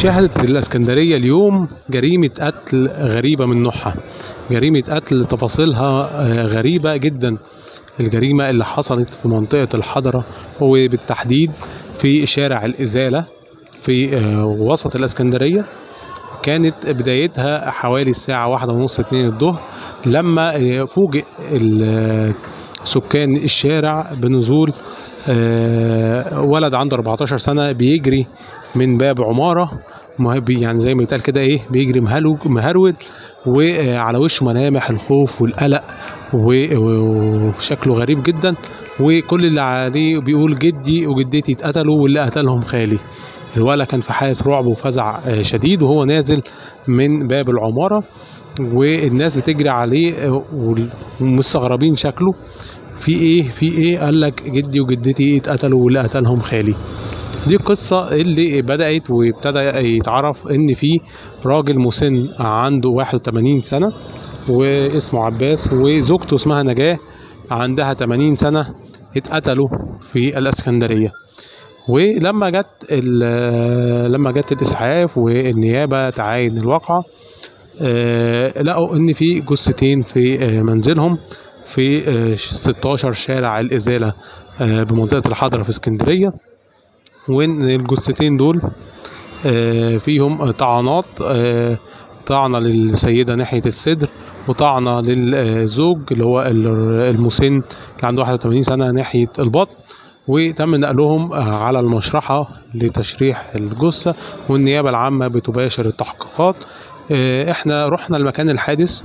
شهدت الاسكندرية اليوم جريمة قتل غريبة من نوعها جريمة قتل تفاصيلها آه، غريبة جدا الجريمة اللي حصلت في منطقة الحضرة وبالتحديد في شارع الإزالة في آه، وسط الاسكندرية كانت بدايتها حوالي الساعة واحدة ونص اتنين الظهر لما آه، فوجئ ال- سكان الشارع بنزول آه، ولد عنده 14 سنة بيجري من باب عمارة مه- بي- يعني زي ما يتقال كده ايه بيجري مهلوج مهرول وعلى وشه ملامح الخوف والقلق و- و- وشكله غريب جدا وكل اللي عليه بيقول جدي وجدتي اتقتلوا واللي قتلهم خالي الولد كان في حالة رعب وفزع آه، شديد وهو نازل من باب العمارة والناس بتجري عليه آه، وال- ومستغربين شكله في ايه في ايه قال لك جدي وجدتي اتقتلوا واللي قتلهم خالي دي القصة اللي بدأت وابتدى يتعرف ان في راجل مسن عنده 81 سنة واسمه عباس وزوجته اسمها نجاة عندها 80 سنة اتقتلوا في الاسكندرية ولما جت ال- لما جت الاسعاف والنيابة تعاين الواقعة آه، لقوا ان في جثتين في آه، منزلهم في آه، 16 شارع الازاله آه، بمنطقه الحضره في اسكندريه وان الجثتين دول آه، فيهم طعنات آه، طعنه للسيده ناحيه الصدر وطعنه للزوج اللي هو ال- المسن اللي عنده 81 سنه ناحيه البطن وتم نقلهم آه، على المشرحه لتشريح الجثه والنيابه العامه بتباشر التحقيقات آه، احنا رحنا لمكان الحادث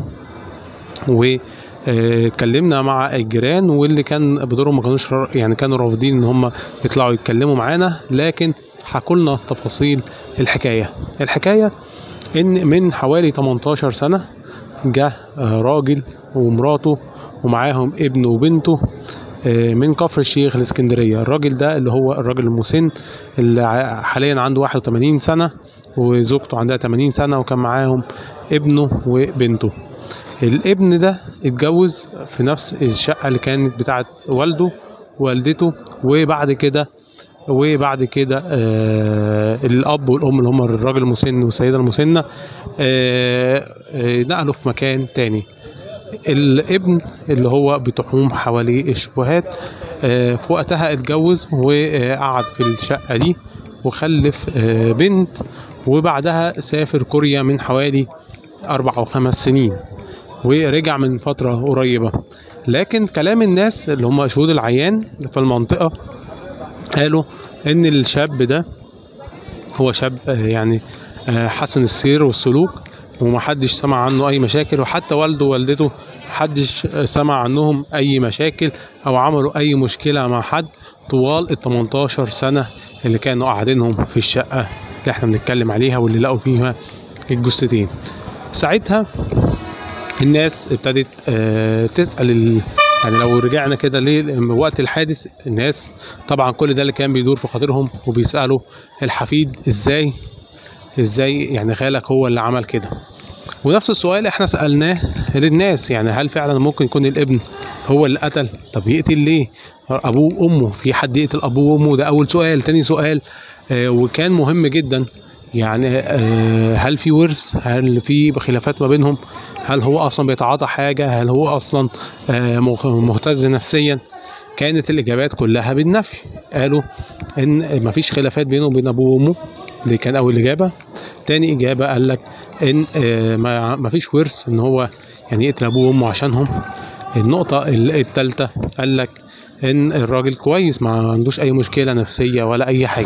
واتكلمنا مع الجيران واللي كان بدورهم ما كانوش را- يعني كانوا رافضين ان هم يطلعوا يتكلموا معانا لكن حكوا لنا تفاصيل الحكايه الحكايه ان من حوالي 18 سنه جه آه، راجل ومراته ومعاهم ابنه وبنته آه، من كفر الشيخ الاسكندريه الراجل ده اللي هو الراجل المسن اللي ع- حاليا عنده 81 سنه وزوجته عندها 80 سنه وكان معاهم ابنه وبنته الابن ده اتجوز في نفس الشقة اللي كانت بتاعت والده ووالدته وبعد كده وبعد كده آه الأب والأم اللي هم الراجل المسن والسيدة المسنة آه آه نقلوا في مكان تاني الابن اللي هو بتحوم حواليه الشبهات آه في وقتها اتجوز وقعد في الشقة دي وخلف آه بنت وبعدها سافر كوريا من حوالي أربع أو خمس سنين ورجع من فترة قريبة لكن كلام الناس اللي هم شهود العيان في المنطقة قالوا ان الشاب ده هو شاب آه، يعني آه، حسن السير والسلوك ومحدش سمع عنه اي مشاكل وحتى والده ووالدته محدش آه، سمع عنهم اي مشاكل او عملوا اي مشكلة مع حد طوال ال 18 سنة اللي كانوا قاعدينهم في الشقة اللي احنا بنتكلم عليها واللي لقوا فيها الجثتين ساعتها الناس ابتدت آه، تسأل ال... يعني لو رجعنا كده لوقت الحادث الناس طبعا كل ده اللي كان بيدور في خاطرهم وبيسألوا الحفيد ازاي ازاي يعني خالك هو اللي عمل كده ونفس السؤال احنا سألناه للناس يعني هل فعلا ممكن يكون الابن هو اللي قتل طب يقتل ليه ابوه وامه في حد يقتل ابوه وامه ده اول سؤال تاني سؤال آه، وكان مهم جدا يعني آه، هل في ورث هل في خلافات ما بينهم هل هو اصلا بيتعاطى حاجه هل هو اصلا آه، مه- مهتز نفسيا كانت الاجابات كلها بالنفي قالوا ان مفيش خلافات بينه وبين ابوه وامه دي كان اول اجابه تاني اجابه قال لك ان آه، ما مفيش ورث ان هو يعني يقتل ابوه وامه عشانهم النقطه الثالثه قال لك ان الراجل كويس ما عندوش اي مشكله نفسيه ولا اي حاجه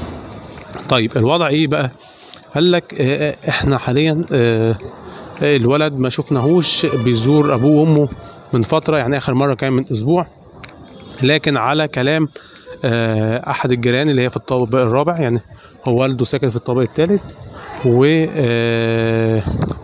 طيب الوضع ايه بقى قال لك آه، آه، احنا حاليا آه، آه، الولد ما شفناهوش بيزور ابوه وامه من فتره يعني اخر مره كان من اسبوع لكن على كلام آه، احد الجيران اللي هي في الطابق الرابع يعني هو والده ساكن في الطابق الثالث و آه،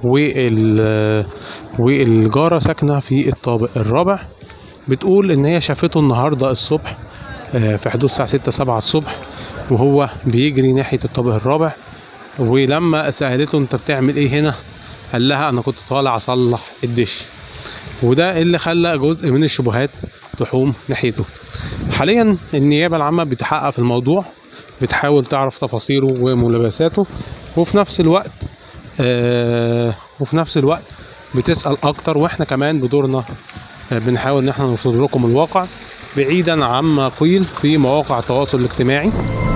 وال والجاره ساكنه في الطابق الرابع بتقول ان هي شافته النهارده الصبح آه، في حدود الساعه 6 7 الصبح وهو بيجري ناحيه الطابق الرابع ولما سالته انت بتعمل ايه هنا قال لها انا كنت طالع اصلح الدش وده اللي خلى جزء من الشبهات تحوم ناحيته حاليا النيابه العامه بتحقق في الموضوع بتحاول تعرف تفاصيله وملابساته وفي نفس الوقت آه وفي نفس الوقت بتسأل اكتر واحنا كمان بدورنا آه، بنحاول ان احنا نوصل لكم الواقع بعيدا عما قيل في مواقع التواصل الاجتماعي